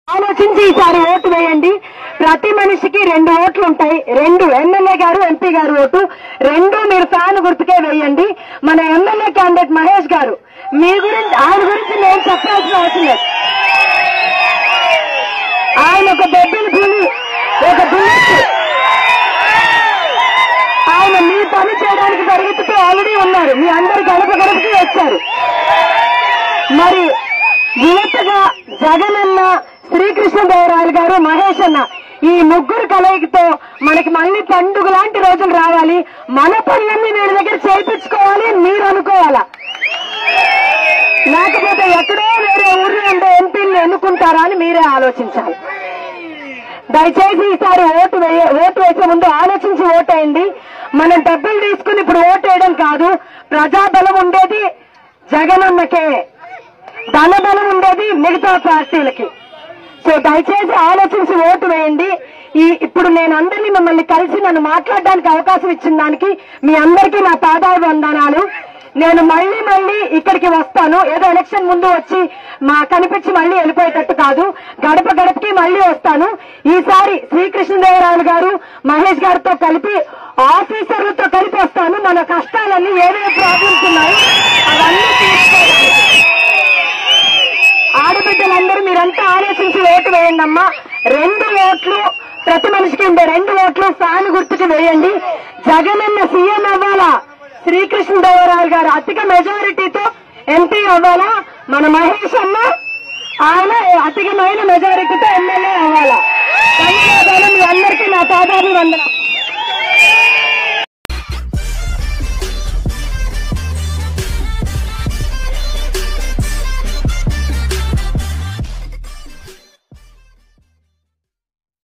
ఆలోచించి ఈసారి ఓటు వేయండి ప్రతి మనిషికి రెండు ఓట్లు ఉంటాయి రెండు ఎమ్మెల్యే గారు ఎంపీ గారు ఓటు రెండు మీరు ఫ్యాన్ గుర్తుకే వేయండి మన ఎమ్మెల్యే క్యాండిడేట్ మహేష్ గారు మీ గురించి ఆయన గురించి నేను చెప్పాల్సిన అవసరం లేదు ఆయన ఒక బొబ్బిలి పులి ఒక బుల్లెట్ ఆయన మీ పని చేయడానికి పరిగెత్తుతూ ఆల్రెడీ ఉన్నారు మీ అందరు గడప గడపకి వచ్చారు మరి యువతగా జగనన్న శ్రీకృష్ణదేవరాయలు గారు మహేష్ అన్న ఈ ముగ్గురు కలయికతో మనకి మళ్ళీ పండుగ లాంటి రోజులు రావాలి మన పనులన్నీ వీళ్ళ దగ్గర చేయించుకోవాలి అని మీరు అనుకోవాలా లేకపోతే ఎక్కడో వేరే ఊర్లో ఉండే ఎంపీలను ఎన్నుకుంటారా అని మీరే ఆలోచించాలి దయచేసి ఈసారి ఓటు వేయ ఓటు వేసే ముందు ఆలోచించి ఓటేయండి మనం డబ్బులు తీసుకుని ఇప్పుడు ఓటు వేయడం కాదు ప్రజాబలం ఉండేది జగనన్నకే ధనబలం ఉండేది మిగతా పార్టీలకి సో దయచేసి ఆలోచించి ఓటు వేయండి ఈ ఇప్పుడు నేను అందరినీ మిమ్మల్ని కలిసి నన్ను మాట్లాడడానికి అవకాశం ఇచ్చిన దానికి మీ అందరికీ నా పాదాలు వందనాలు నేను మళ్ళీ మళ్ళీ ఇక్కడికి వస్తాను ఏదో ఎలక్షన్ ముందు వచ్చి మా కనిపించి మళ్ళీ వెళ్ళిపోయేటట్టు కాదు గడప గడపకి మళ్ళీ వస్తాను ఈసారి శ్రీకృష్ణదేవరాయలు గారు మహేష్ గారితో కలిపి ఆఫీసర్లతో కలిపి వస్తాను మన కష్టాలన్నీ ఏమేమి ప్రాబ్లమ్స్ ఉన్నాయి అవన్నీ తీసుకోవాలి ఆడబిడ్డలందరూ మీరంతా ఆలోచించి ఓటు వేయండి అమ్మా రెండు ఓట్లు ప్రతి మనిషికి ఉండే రెండు ఓట్లు ఫ్యాన్ గుర్తుకు వేయండి జగనన్న సీఎం అవ్వాలా శ్రీకృష్ణదేవరాయలు గారు అధిక మెజారిటీతో ఎంపీ అవ్వాలా మన మహేష్ అన్న ఆయన అధికమైన మెజారిటీతో